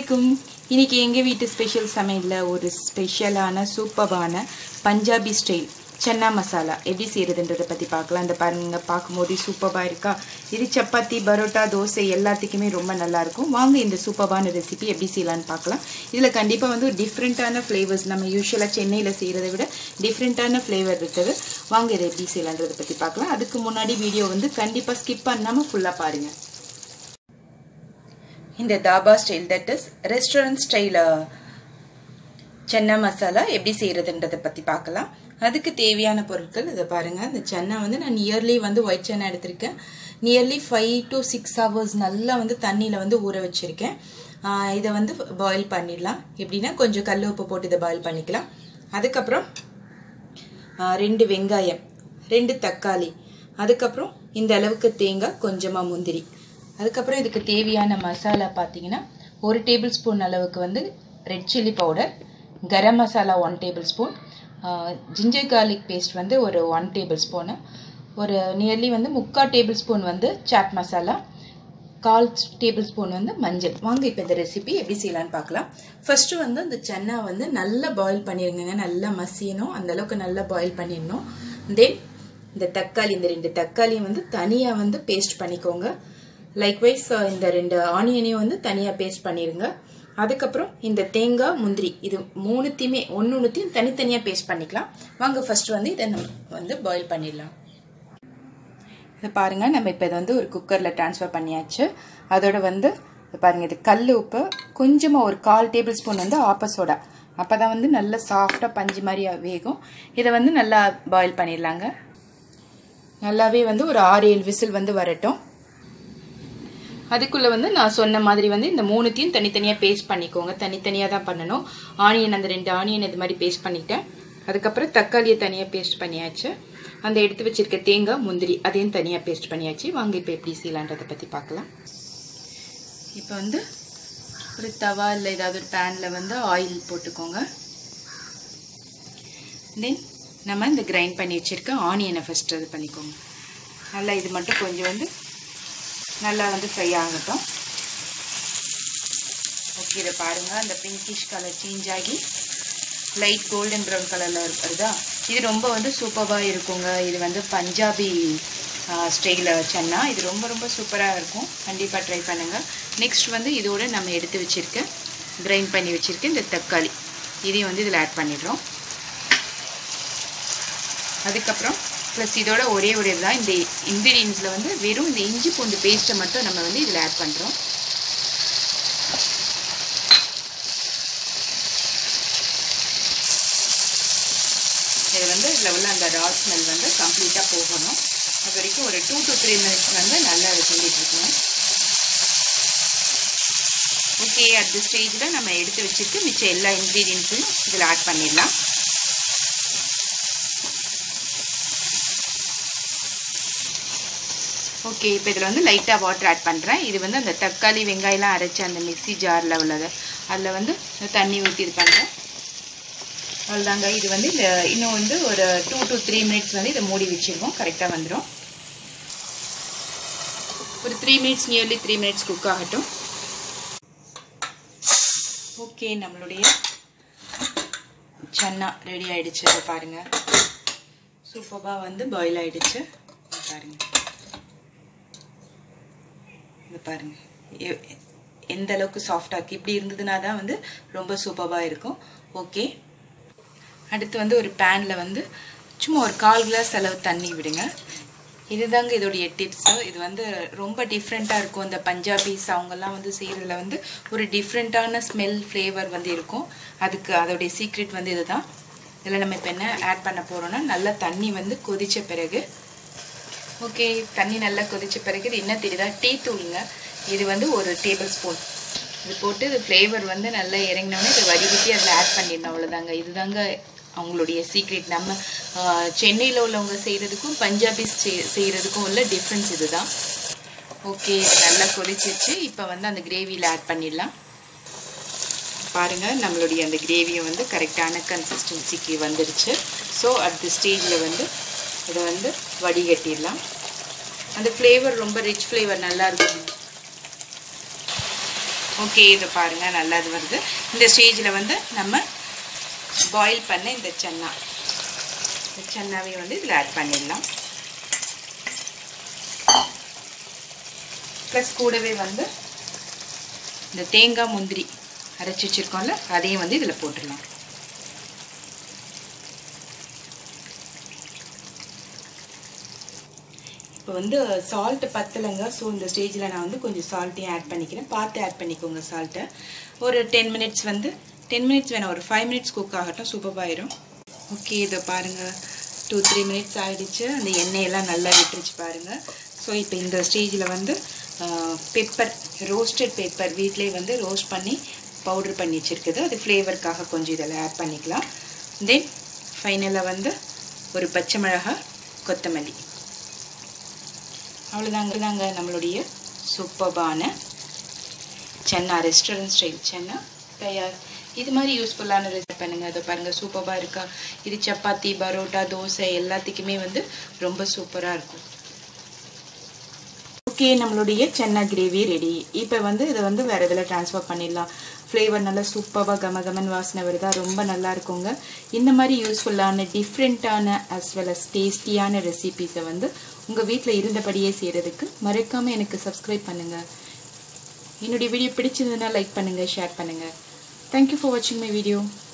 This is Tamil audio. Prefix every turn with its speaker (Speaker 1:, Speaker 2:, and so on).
Speaker 1: அலைக்கும் இன்னைக்கு எங்கள் வீட்டு ஸ்பெஷல் சமையலில் ஒரு ஸ்பெஷலான சூப்பரான பஞ்சாபி ஸ்டைல் சன்னா மசாலா எப்படி செய்கிறதுன்றதை பற்றி பார்க்கலாம் இந்த பாருங்க பார்க்கும்போது சூப்பராக இருக்கா இது சப்பாத்தி பரோட்டா தோசை எல்லாத்துக்குமே ரொம்ப நல்லாயிருக்கும் வாங்க இந்த சூப்பரான ரெசிபி எப்படி செய்யலான்னு பார்க்கலாம் இதில் கண்டிப்பாக வந்து ஒரு டிஃப்ரெண்ட்டான ஃப்ளேவர்ஸ் நம்ம யூஸ்வலாக சென்னையில் செய்கிறத விட டிஃப்ரெண்ட்டான ஃப்ளேவர் இருக்குது வாங்க இதை எப்படி செய்யலான்றதை பற்றி பார்க்கலாம் அதுக்கு முன்னாடி வீடியோ வந்து கண்டிப்பாக ஸ்கிப் பண்ணாமல் ஃபுல்லாக பாருங்கள் இந்த dhaba style that is restaurant style chana masala எப்படி செய்கிறதுன்றதை பற்றி பார்க்கலாம் அதுக்கு தேவையான பொருட்கள் இதை பாருங்கள் இந்த சன்னா வந்து நான் நியர்லி வந்து ஒயிட் சன்னா எடுத்திருக்கேன் nearly five to six hours நல்லா வந்து தண்ணியில் வந்து ஊற வச்சுருக்கேன் இதை வந்து பாயில் பண்ணிடலாம் எப்படின்னா கொஞ்சம் கல் உப்பு போட்டு இதை பாயில் பண்ணிக்கலாம் அதுக்கப்புறம் ரெண்டு வெங்காயம் ரெண்டு தக்காளி அதுக்கப்புறம் இந்த அளவுக்கு தேங்காய் கொஞ்சமாக முந்திரி அதுக்கப்புறம் இதுக்கு தேவையான மசாலா பார்த்தீங்கன்னா ஒரு டேபிள் ஸ்பூன் அளவுக்கு வந்து red chilli powder garam masala one tablespoon ginger garlic paste வந்து ஒரு ஒன் டேபிள் ஸ்பூனு ஒரு நியர்லி வந்து முக்கால் டேபிள் ஸ்பூன் வந்து சாட் மசாலா கால் டேபிள் ஸ்பூன் வந்து மஞ்சள் வாங்க இப்போ இந்த ரெசிபி எப்படி செய்யலான்னு பார்க்கலாம் ஃபர்ஸ்ட்டு வந்து இந்த சன்னா வந்து நல்லா பாயில் பண்ணிடுங்க நல்லா மசியணும் அந்தளவுக்கு நல்லா பாயில் பண்ணிடணும் தென் இந்த தக்காளி இந்த ரெண்டு தக்காளியும் வந்து தனியாக வந்து பேஸ்ட் பண்ணிக்கோங்க லைக்வைஸ் இந்த ரெண்டு ஆனியனையும் வந்து தனியாக பேஸ்ட் பண்ணிடுங்க அதுக்கப்புறம் இந்த தேங்காய் முந்திரி இது மூணுத்தையுமே ஒன்று ஒன்றுத்தையும் தனித்தனியாக பேஸ்ட் பண்ணிக்கலாம் வாங்க ஃபர்ஸ்ட் வந்து இதை நம்ம வந்து பாயில் பண்ணிடலாம் இதை பாருங்கள் நம்ம இப்போ இதை வந்து ஒரு குக்கரில் ட்ரான்ஸ்ஃபர் பண்ணியாச்சு அதோட வந்து பாருங்கள் இது கல் உப்பு கொஞ்சமாக ஒரு கால் டேபிள் ஸ்பூன் வந்து ஆப்பசோடா அப்போ தான் வந்து நல்லா சாஃப்டாக பஞ்சு மாதிரி வேகும் இதை வந்து நல்லா பாயில் பண்ணிடலாங்க நல்லாவே வந்து ஒரு ஆறு ஏழு விசில் வந்து வரட்டும் அதுக்குள்ளே வந்து நான் சொன்ன மாதிரி வந்து இந்த மூணுத்தையும் தனித்தனியாக பேஸ்ட் பண்ணிக்கோங்க தனித்தனியாக தான் பண்ணணும் ஆனியன் அந்த ரெண்டு ஆனியன் இது மாதிரி பேஸ்ட் பண்ணிட்டேன் அதுக்கப்புறம் தக்காளியை தனியாக பேஸ்ட் பண்ணியாச்சு அந்த எடுத்து வச்சிருக்க தேங்காய் முந்திரி அதையும் தனியாக பேஸ்ட் பண்ணியாச்சு வாங்க இப்போ எப்படி செய்யலான்றதை பற்றி பார்க்கலாம் இப்போ வந்து ஒரு தவா இல்லை ஏதாவது ஒரு பேனில் வந்து ஆயில் போட்டுக்கோங்க தென் நம்ம இந்த கிரைண்ட் பண்ணி வச்சுருக்க ஆனியனை ஃபஸ்ட் இது பண்ணிக்கோங்க நல்லா இது மட்டும் கொஞ்சம் வந்து நல்லா வந்து ஃப்ரை ஆகட்டும் ஓகே இதை பாருங்கள் அந்த பிங்கிஷ் கலர் சேஞ்ச் ஆகி லைட் கோல்டன் ப்ரௌன் கலரில் வருதா இது ரொம்ப வந்து சூப்பராக இருக்குங்க இது வந்து பஞ்சாபி ஸ்டைலில் சன்னா இது ரொம்ப ரொம்ப சூப்பராக இருக்கும் கண்டிப்பாக ட்ரை பண்ணுங்கள் நெக்ஸ்ட் வந்து இதோட நம்ம எடுத்து வச்சுருக்க கிரைண்ட் பண்ணி வச்சுருக்க இந்த தக்காளி இதையும் வந்து இதில் ஆட் பண்ணிடுறோம் அதுக்கப்புறம் ப்ளஸ் இதோட ஒரே ஒரு இதுதான் இந்த இன்க்ரீடியன்ஸில் வந்து வெறும் இந்த இஞ்சி பூண்டு பேஸ்ட்டை மட்டும் நம்ம வந்து இதில் ஆட் பண்ணுறோம் இது வந்து இதில் உள்ள அந்த ரா ஸ்மெல் வந்து கம்ப்ளீட்டாக போகணும் அது வரைக்கும் ஒரு டூ டு த்ரீ மினிட்ஸ் வந்து நல்லா அது செஞ்சுட்டு இருக்கணும் ஓகே அந்த ஸ்டேஜில் நம்ம எடுத்து வச்சுட்டு மிச்சம் எல்லா இன்க்ரீடியன்ஸையும் இதில் ஆட் பண்ணிடலாம் ஓகே இப்போ இதில் வந்து லைட்டாக வாட்டர் ஆட் பண்ணுறேன் இது வந்து அந்த தக்காளி வெங்காயம்லாம் அரைச்சி அந்த மிக்சி ஜாரில் உள்ளது அதில் வந்து தண்ணி ஊற்றி இது பண்ணுறேன் அவ்வளோதாங்க இது வந்து இந்த இன்னும் வந்து ஒரு டூ டு த்ரீ மினிட்ஸ் வந்து இதை மூடி வச்சுருவோம் கரெக்டாக வந்துடும் ஒரு three minutes nearly three minutes cook ஆகட்டும் ஓகே நம்மளுடைய சன்னா ரெடி ஆகிடுச்சு அதை பாருங்கள் சூப்பராக வந்து பாயில் ஆகிடுச்சு பாருங்கள் இது பாருங்கள் எந்த அளவுக்கு சாஃப்டாக இப்படி இருந்ததுனா தான் வந்து ரொம்ப சூப்பராக இருக்கும் ஓகே அடுத்து வந்து ஒரு பேனில் வந்து சும்மா ஒரு கால் கிளாஸ் அளவு தண்ணி விடுங்க இதுதாங்க இதோடைய டிப்ஸு இது வந்து ரொம்ப டிஃப்ரெண்ட்டாக இருக்கும் இந்த பஞ்சாபிஸ் அவங்கெல்லாம் வந்து செய்கிறதுல வந்து ஒரு டிஃப்ரெண்ட்டான ஸ்மெல் ஃப்ளேவர் வந்து இருக்கும் அதுக்கு அதோடைய சீக்ரெட் வந்து இதுதான் இதில் நம்ம இப்போ என்ன ஆட் பண்ண போகிறோன்னா நல்லா தண்ணி வந்து கொதித்த பிறகு ஓகே தண்ணி நல்லா கொதித்த பிறகு இது என்ன தெரியுதா டீ தூளுங்க இது வந்து ஒரு டேபிள் ஸ்பூன் இது போட்டு இது ஃப்ளேவர் வந்து நல்லா இறங்கினோடனே இதை வடிகட்டி அதில் ஆட் பண்ணிடணும் அவ்வளோதாங்க இதுதாங்க அவங்களுடைய சீக்ரெட் நம்ம சென்னையில் உள்ளவங்க செய்கிறதுக்கும் பஞ்சாபிஸ் செய்கிறதுக்கும் உள்ள டிஃப்ரென்ஸ் இதுதான் ஓகே இது நல்லா கொதிச்சிச்சு இப்போ வந்து அந்த கிரேவியில் ஆட் பண்ணிடலாம் பாருங்கள் நம்மளுடைய அந்த கிரேவியை வந்து கரெக்டான கன்சிஸ்டன்சிக்கு வந்துடுச்சு ஸோ அடுத்த ஸ்டேஜில் வந்து இதை வந்து வடிகட்டிடலாம் அந்த ஃப்ளேவர் ரொம்ப ரிச் ஃப்ளேவர் நல்லா இருக்கும் ஓகே இது பாருங்கள் நல்லா இது வருது இந்த ஸ்டேஜில் வந்து நம்ம பாயில் பண்ண இந்த சன்னா இந்த சன்னாவை வந்து இதில் ஆட் பண்ணிடலாம் ப்ளஸ் கூடவே வந்து இந்த தேங்காய் முந்திரி அரைச்சி வச்சுருக்கோம்ல அதையும் வந்து இதில் போட்டுடலாம் இப்போ வந்து சால்ட் பத்தலைங்க ஸோ இந்த ஸ்டேஜில் நான் வந்து கொஞ்சம் சால்ட்டையும் ஆட் பண்ணிக்கிறேன் பார்த்து ஆட் பண்ணிக்கோங்க சால்ட்டை ஒரு டென் மினிட்ஸ் வந்து டென் மினிட்ஸ் வேணாம் ஒரு ஃபைவ் மினிட்ஸ் குக் ஆகட்டும் சூப்பராயிரும் ஓகே இதை பாருங்கள் டூ த்ரீ மினிட்ஸ் ஆகிடுச்சு அந்த எண்ணெயெல்லாம் நல்லா விட்டுருச்சு பாருங்கள் ஸோ இப்போ இந்த ஸ்டேஜில் வந்து பெப்பர் ரோஸ்டட் பெப்பர் வீட்டிலே வந்து ரோஸ்ட் பண்ணி பவுடர் பண்ணி வச்சுருக்குது அது ஃப்ளேவருக்காக கொஞ்சம் இதில் ஆட் பண்ணிக்கலாம் தென் ஃபைனலாக வந்து ஒரு பச்சை மிளகாய் கொத்தமல்லி அவ்வளோதாங்க தாங்க நம்மளுடைய சூப்பர்பான சென்னா ரெஸ்டாரண்ட் ஸ்டைல் சென்னா தயார் இது மாதிரி யூஸ்ஃபுல்லான ரெசிபி பண்ணுங்கள் அதை பாருங்கள் சூப்பராக இருக்கா இது சப்பாத்தி பரோட்டா தோசை எல்லாத்துக்குமே வந்து ரொம்ப சூப்பராக இருக்கும் ஓகே நம்மளுடைய சென்னா கிரேவி ரெடி இப்போ வந்து இதை வந்து வேறு இதில் ட்ரான்ஸ்ஃபர் பண்ணிடலாம் ஃப்ளேவர் நல்லா சூப்பராக கம கமன் வாசனை வருதா ரொம்ப நல்லா இருக்குங்க இந்த மாதிரி யூஸ்ஃபுல்லான டிஃப்ரெண்ட்டான அஸ் வெல் அஸ் டேஸ்டியான ரெசிபீஸை வந்து உங்கள் வீட்டில் இருந்தபடியே செய்கிறதுக்கு மறக்காமல் எனக்கு சப்ஸ்கிரைப் பண்ணுங்கள் என்னுடைய வீடியோ பிடிச்சிருந்ததுன்னா லைக் பண்ணுங்கள் ஷேர் பண்ணுங்கள் தேங்க்யூ ஃபார் வாட்சிங் மை வீடியோ